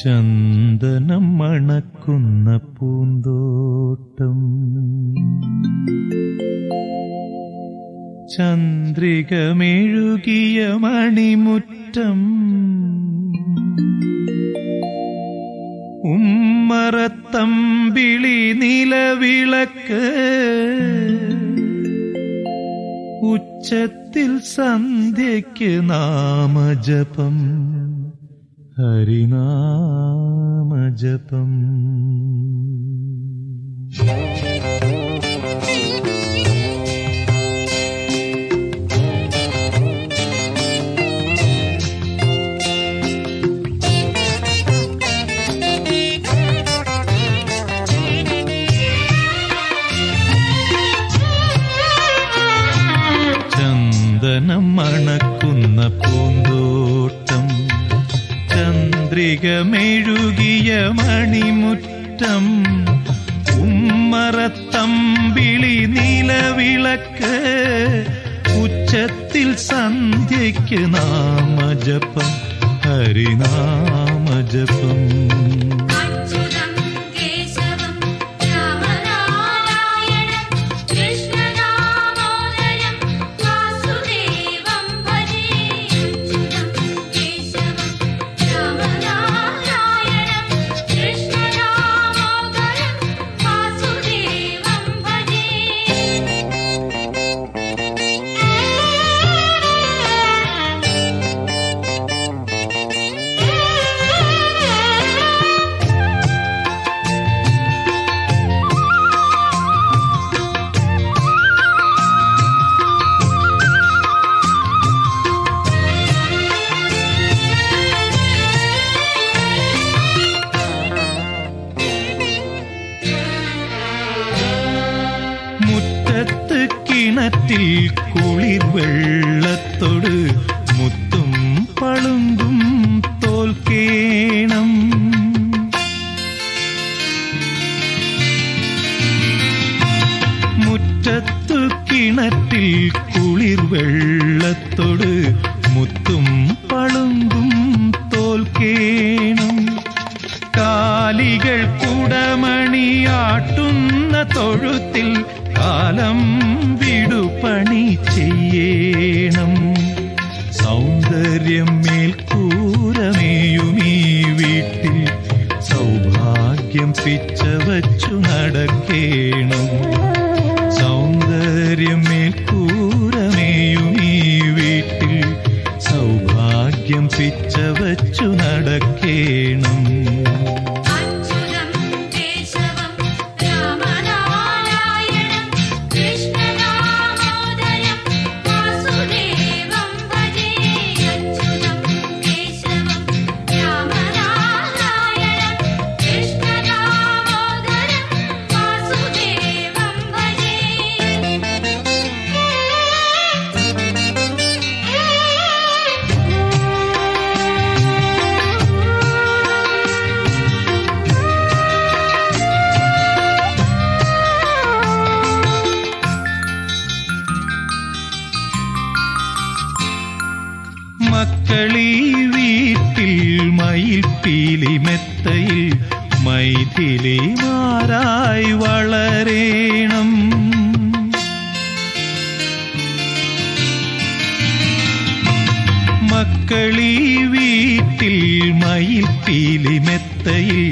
ചന്ദനം മണക്കുന്ന പൂന്തോട്ടം ചന്ദ്രികമെഴുകിയ മണിമുറ്റം ഉമ്മറത്തമ്പിളി നിലവിളക്ക് ഉച്ചത്തിൽ സന്ധ്യയ്ക്ക് നാമജപം ഹരിനാമജപം ചന്ദനം മണക്കുന്ന പൂന്തോട്ടം ചന്ദ്രികമെഴുകിയ മണിമുറ്റം ഉമ്മറത്തമ്പിളി നിലവിളക്ക് ഉച്ചത്തിൽ സന്ധ്യയ്ക്ക് നാമജപം ഹരിനാമജപം അച്യുതം കേശവം രാമനാരായണം കൃഷ്ണദാമോദരം വാസുദേവം ഭജേ അച്യുതം കേശവം രാമനാരായണം കൃഷ്ണദാമോദരം വാസുദേവം ഭജേ മുറ്റത്ത് കിണറ്റിൽ കുളിർ വെള്ളത്തോട് മുത്തും പളുങ്കും തോൽക്കേണം മുറ്റത്തു കിണറ്റിൽ കുളിർ വെള്ളത്തോട് മുത്തും പളുങ്കും തോൽക്കേണം കാലികൾ കുടമണിയാട്ടുന്ന തൊഴുത്തിൽ കാലം വിടുപണി ചെയ്യണം സൗന്ദര്യം മേൽക്കൂരമേയുമീ വീട്ടിൽ സൗഭാഗ്യം പിച്ച വച്ചു നടക്കേണം സൗന്ദര്യം മേൽക്കൂരമേയുമീ വീട്ടിൽ സൗഭാഗ്യം പിച്ച വച്ചു നടക്കേണം അച്യുതം കേശവം രാമനാരായണം കൃഷ്ണദാമോദരം വാസുദേവം ഭജേ അച്യുതം കേശവം രാമനാരായണം കൃഷ്ണദാമോദരം വാസുദേവം ഭജേ മക്കളീ വീട്ടിൽ മയിൽ പീലി മെത്തയിൽ മൈഥിലിമാരായി വളരേണം മക്കളീ വീട്ടിൽ മയിൽ പീലി മെത്തയിൽ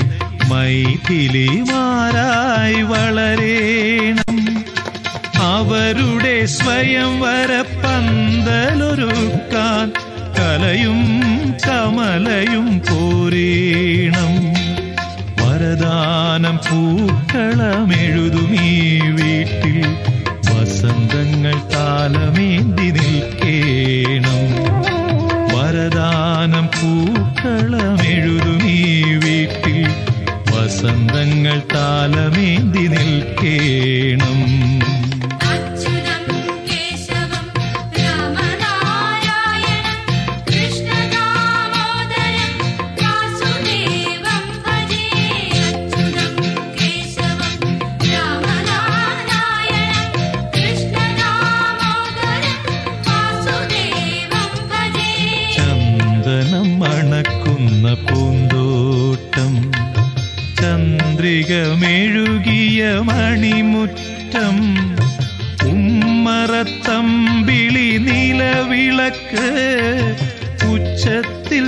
മൈഥിലിമാരായി വളരേണം അവരുടെ സ്വയംവര പന്തലൊരുക്കാൻ കലയും കമലയും പോരേണം വരദാനം പൂക്കളമെഴുതുമീ വീട്ടിൽ വസന്തങ്ങൾ താലമേന്തി നിൽക്കേണം വരദാനം പൂക്കളമെഴുതുമീ വീട്ടിൽ വസന്തങ്ങൾ താലമേന്തി നിൽക്കേണം അച്യുതം കേശവം രാമനാരായണം കൃഷ്ണദാമോദരം വാസുദേവം ഭജേ അച്യുതം കേശവം രാമനാരായണം കൃഷ്ണദാമോദരം വാസുദേവം ഭജേ ചന്ദനം മണക്കുന്ന പൂന്തോട്ടം ചന്ദ്രികമെഴുകിയ മണിമുറ്റം ഉമ്മറത്തമ്പിളി നിലവിളക്ക് ഉച്ചത്തിൽ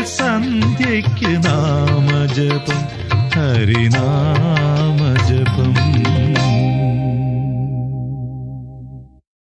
സന്ധ്യയ്ക്ക് നാമജപം ഹരിനാമജപം